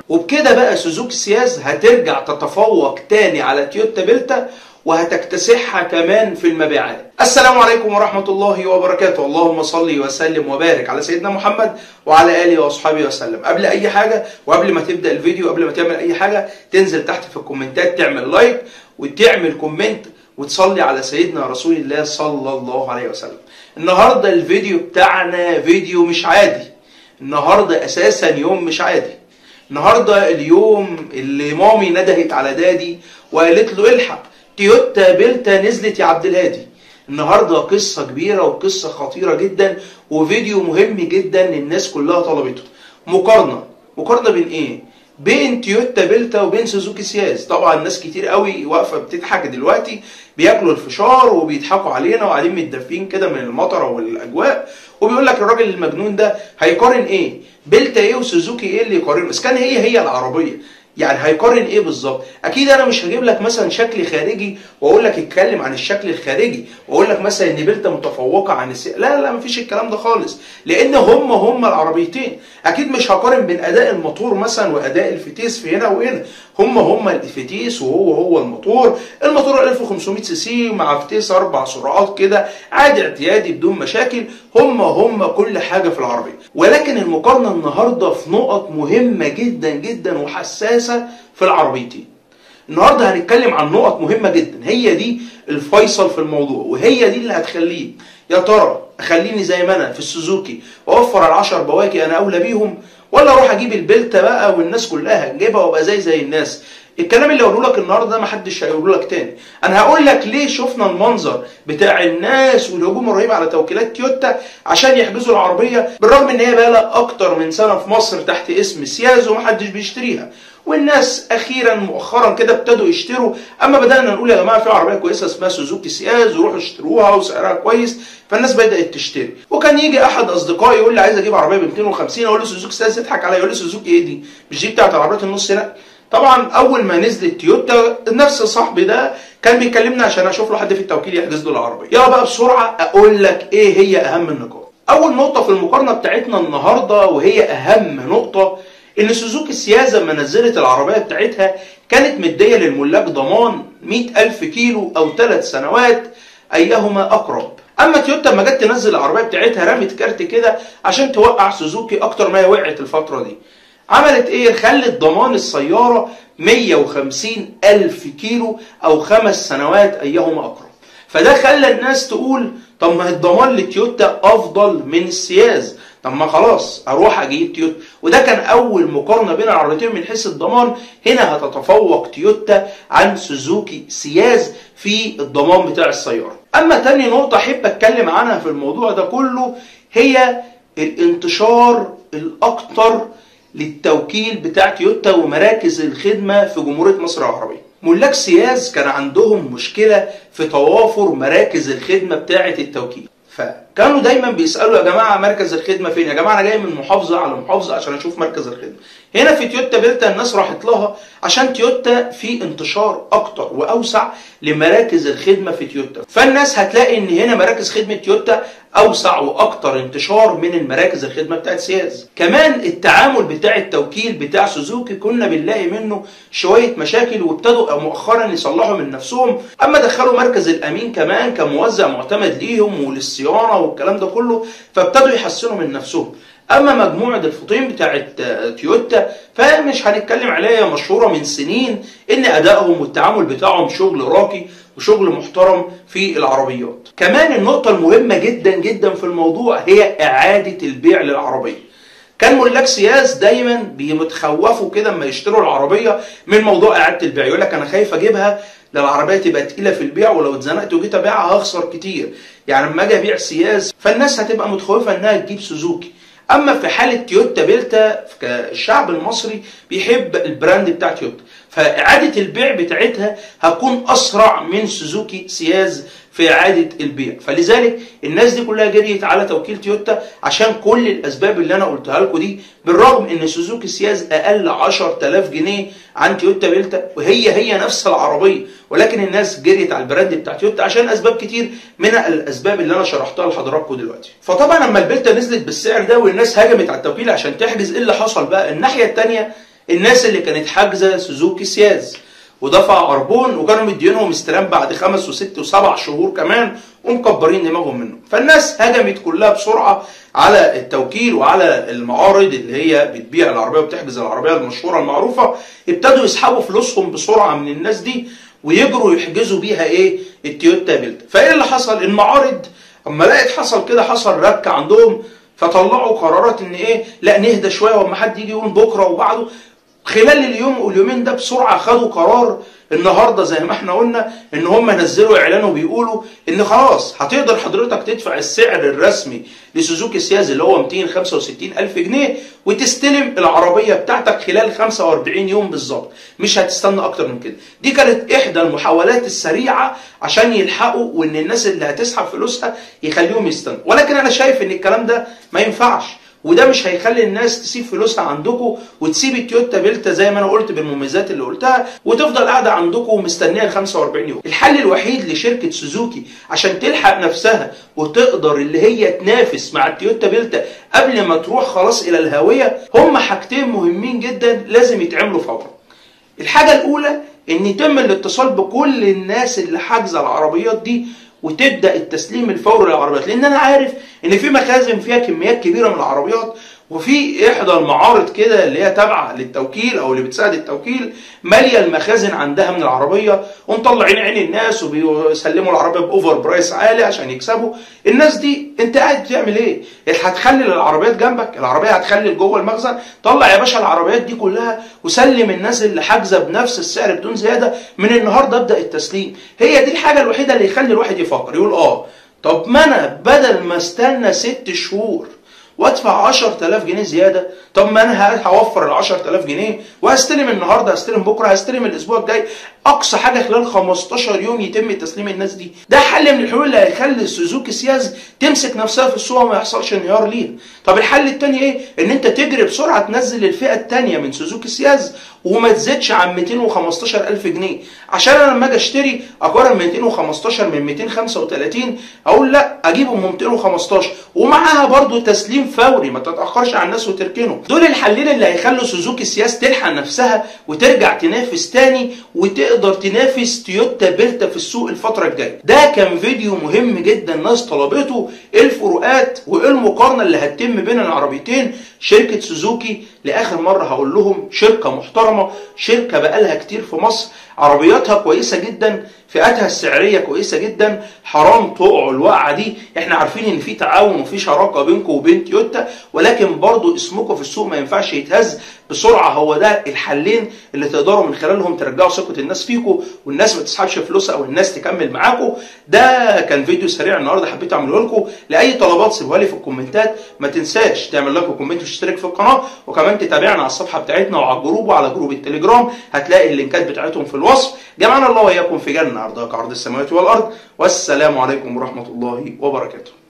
وبكده بقى سوزوكي سياز هترجع تتفوق تاني على تويوتا بيلتا وهتكتسحها كمان في المبيعات السلام عليكم ورحمة الله وبركاته اللهم صل وسلم وبارك على سيدنا محمد وعلى آله وأصحابه وسلم قبل أي حاجة وقبل ما تبدأ الفيديو قبل ما تعمل أي حاجة تنزل تحت في الكومنتات تعمل لايك وتعمل كومنت وتصلي على سيدنا رسول الله صلى الله عليه وسلم النهاردة الفيديو بتاعنا فيديو مش عادي النهاردة أساسا يوم مش عادي النهاردة اليوم اللي مامي ندهت على دادي وقالت له الحق تويوتا بيلتا نزلت يا عبد الهادي النهارده قصه كبيره وقصه خطيره جدا وفيديو مهم جدا الناس كلها طلبته مقارنه مقارنه بين ايه بين تويوتا بيلتا وبين سوزوكي سياز طبعا ناس كتير قوي واقفه بتضحك دلوقتي بياكلوا الفشار وبيضحكوا علينا وقاعدين متدفين كده من المطره والاجواء وبيقول لك الراجل المجنون ده هيقارن ايه بيلتا ايه وسوزوكي ايه اللي يقارن بس كان هي هي العربيه يعني هيقارن ايه بالظبط اكيد انا مش هجيب لك مثلا شكل خارجي واقول لك اتكلم عن الشكل الخارجي واقول لك مثلا ان بيلتا متفوقه عن السي... لا لا مفيش الكلام ده خالص لان هم هم العربيتين اكيد مش هقارن بين اداء الموتور مثلا واداء الفتيس في هنا وهنا هم هم الفتيس وهو هو الموتور الموتور 1500 سي سي مع فتيس اربع سرعات كده عادي اعتيادي بدون مشاكل هم هم كل حاجه في العربيه ولكن المقارنه النهارده في نقط مهمه جدا جدا وحساسه في العربيتين النهارده هنتكلم عن نقط مهمه جدا هي دي الفيصل في الموضوع وهي دي اللي هتخليه يا ترى اخليني زي ما انا في السوزوكي واوفر العشر بواكي انا اولى بيهم ولا اروح اجيب البلته بقى والناس كلها هتجيبها وابقى زي زي الناس الكلام اللي هقوله لك النهارده ده محدش هيقوله لك تاني انا هقول لك ليه شفنا المنظر بتاع الناس والهجوم الرهيب على توكيلات تويوتا عشان يحجزوا العربيه بالرغم ان هي بقى لها اكتر من سنه في مصر تحت اسم سياز ومحدش بيشتريها والناس اخيرا مؤخرا كده ابتدوا يشتروا اما بدانا نقول يا جماعه في عربيه كويسه اسمها سوزوكي سياز وروحوا اشتروها وسعرها كويس فالناس بدات تشتري وكان يجي احد اصدقائي يقول لي عايز اجيب عربيه ب 250 اقول له سوزوكي سياز يضحك عليا يقول لي سوزوكي ايه دي مش دي بتاعت العربيات النص لا طبعا اول ما نزلت تويوتا نفس صاحبي ده كان بيكلمني عشان اشوف له حد في التوكيل يحجز له العربيه يلا بقى بسرعه اقول لك ايه هي اهم النقاط اول نقطه في المقارنه بتاعتنا النهارده وهي اهم نقطه ان سوزوكي السيازة لما نزلت العربية بتاعتها كانت مدية للملاك ضمان 100 ألف كيلو أو ثلاث سنوات أيهما أقرب أما تويوتا لما جت تنزل العربية بتاعتها رمت كارت كده عشان توقع سوزوكي أكتر ما هي وقعت الفترة دي عملت إيه؟ خلت ضمان السيارة 150 ألف كيلو أو خمس سنوات أيهما أقرب فده خلى الناس تقول طب ما الضمان لتويوتا أفضل من السياز طب ما خلاص اروح اجيب تويوتا وده كان اول مقارنه بين العربيتين من حيث الضمان هنا هتتفوق تويوتا عن سوزوكي سياز في الضمان بتاع السياره اما تاني نقطه احب اتكلم عنها في الموضوع ده كله هي الانتشار الاكتر للتوكيل بتاع تويوتا ومراكز الخدمه في جمهوريه مصر العربيه ملاك سياز كان عندهم مشكله في توافر مراكز الخدمه بتاعه التوكيل فكانوا دايما بيسالوا يا جماعه مركز الخدمه فين؟ يا جماعه انا جاي من محافظه على محافظه عشان اشوف مركز الخدمه. هنا في تويوتا بيلتا الناس راحت لها عشان تويوتا في انتشار اكتر واوسع لمراكز الخدمه في تويوتا. فالناس هتلاقي ان هنا مراكز خدمه تويوتا اوسع واكتر انتشار من المراكز الخدمه بتاعت سياز. كمان التعامل بتاع التوكيل بتاع سوزوكي كنا بنلاقي منه شويه مشاكل وابتدوا مؤخرا يصلحوا من نفسهم، اما دخلوا مركز الامين كمان كموزع معتمد ليهم وللصيانه الصيانه والكلام ده كله فابتدوا يحسنوا من نفسهم اما مجموعه الفطيم بتاعت تويوتا فمش هنتكلم عليها مشهوره من سنين ان ادائهم والتعامل بتاعهم شغل راقي وشغل محترم في العربيات كمان النقطه المهمه جدا جدا في الموضوع هي اعاده البيع للعربيه كان ملاك سياس دايما بيتخوفوا كده اما يشتروا العربيه من موضوع اعاده البيع يقول لك انا خايف اجيبها لو العربيه تبقى تقيله في البيع ولو اتزنقت وجيت ابيعها هخسر كتير يعني لما اجي ابيع سياس فالناس هتبقى متخوفه انها تجيب سوزوكي اما في حاله تويوتا بيلتا الشعب المصري بيحب البراند بتاع تويوتا فاعاده البيع بتاعتها هتكون اسرع من سوزوكي سياز في اعاده البيع فلذلك الناس دي كلها جريت على توكيل تويوتا عشان كل الاسباب اللي انا قلتها لكم دي بالرغم ان سوزوكي سياز اقل 10000 جنيه عن تويوتا بيلتا وهي هي نفس العربيه ولكن الناس جريت على البراند بتاع تويوتا عشان اسباب كتير من الاسباب اللي انا شرحتها لحضراتكم دلوقتي فطبعا لما البيلتا نزلت بالسعر ده والناس هجمت على التوكيل عشان تحجز ايه اللي حصل بقى الناحيه الثانيه الناس اللي كانت حاجزه سوزوكي سياز ودفع عربون وكانوا مدينهم استلام بعد خمس وست وسبع شهور كمان ومكبرين دماغهم منه فالناس هجمت كلها بسرعه على التوكيل وعلى المعارض اللي هي بتبيع العربيه وبتحجز العربيه المشهوره المعروفه ابتدوا يسحبوا فلوسهم بسرعه من الناس دي ويجروا يحجزوا بيها ايه التويوتا بيلتا فايه اللي حصل المعارض اما لقيت حصل كده حصل ربكه عندهم فطلعوا قرارات ان ايه لا نهدى شويه واما حد يجي يقول بكره وبعده خلال اليوم واليومين ده بسرعه خدوا قرار النهارده زي ما احنا قلنا ان هم نزلوا اعلان وبيقولوا ان خلاص هتقدر حضرتك تدفع السعر الرسمي لسوزوكي سياز اللي هو 265 الف جنيه وتستلم العربيه بتاعتك خلال 45 يوم بالظبط مش هتستنى اكتر من كده دي كانت احدى المحاولات السريعه عشان يلحقوا وان الناس اللي هتسحب فلوسها يخليهم يستنوا ولكن انا شايف ان الكلام ده ما ينفعش وده مش هيخلي الناس تسيب فلوسها عندكم وتسيب التويوتا بيلتا زي ما انا قلت بالمميزات اللي قلتها وتفضل قاعده عندكم ومستنيه ال 45 يوم. الحل الوحيد لشركه سوزوكي عشان تلحق نفسها وتقدر اللي هي تنافس مع التويوتا بيلتا قبل ما تروح خلاص الى الهاويه هم حاجتين مهمين جدا لازم يتعملوا فورا. الحاجه الاولى ان يتم الاتصال بكل الناس اللي حاجزه العربيات دي وتبدا التسليم الفوري للعربيات لان انا عارف ان في مخازن فيها كميات كبيره من العربيات وفي احدى المعارض كده اللي هي تابعه للتوكيل او اللي بتساعد التوكيل ماليه المخازن عندها من العربيه ومطلعين عين الناس وبيسلموا العربيه باوفر برايس عالي عشان يكسبوا الناس دي انت قاعد بتعمل ايه هتخلي العربيات جنبك العربيه هتخلي جوه المخزن طلع يا باشا العربيات دي كلها وسلم الناس اللي حاجزه بنفس السعر بدون زياده من النهارده ابدا التسليم هي دي الحاجه الوحيده اللي يخلي الواحد يفكر يقول اه طب ما انا بدل ما استنى ست شهور وادفع 10000 جنيه زياده طب ما انا هوفر ال 10000 جنيه وهستلم النهارده هستلم بكره هستلم الاسبوع الجاي اقصى حاجه خلال 15 يوم يتم تسليم الناس دي ده حل من الحلول اللي هيخلي سوزوكي سياز تمسك نفسها في السوق وما يحصلش انهيار ليها طب الحل الثاني ايه ان انت تجري بسرعه تنزل الفئه الثانيه من سوزوكي سياز وما تزيدش عن 215000 جنيه عشان انا لما اجي اشتري اقارن 215 من 235 اقول لا اجيبه من 215 ومعاها برضو تسليم فوري ما تتاخرش على الناس وتركنه دول الحلين اللي هيخلوا سوزوكي سياس تلحق نفسها وترجع تنافس تاني وتقدر تنافس تويوتا بيلتا في السوق الفتره الجايه ده كان فيديو مهم جدا الناس طلبته الفروقات وايه المقارنه اللي هتتم بين العربيتين شركه سوزوكي لاخر مره هقول لهم شركه محترمه شركه بقالها كتير في مصر عربياتها كويسه جدا فئاتها السعريه كويسه جدا حرام تقعوا الوقعه دي احنا عارفين ان في تعاون وفي شراكه بينكم وبين تويوتا ولكن برضو اسمكم في السوق ما ينفعش يتهز بسرعه هو ده الحلين اللي تقدروا من خلالهم ترجعوا ثقه الناس فيكم والناس ما تسحبش فلوسها او الناس تكمل معاكم ده كان فيديو سريع النهارده حبيت اعمله لكم لاي طلبات سيبوها لي في الكومنتات ما تنساش تعمل لايك وكومنت وتشترك في القناه وكمان تتابعنا على الصفحه بتاعتنا وعلى الجروب وعلى جروب التليجرام هتلاقي اللينكات بتاعتهم في الوصف جمعنا الله واياكم في جنه عرضها كعرض السماوات والارض والسلام عليكم ورحمه الله وبركاته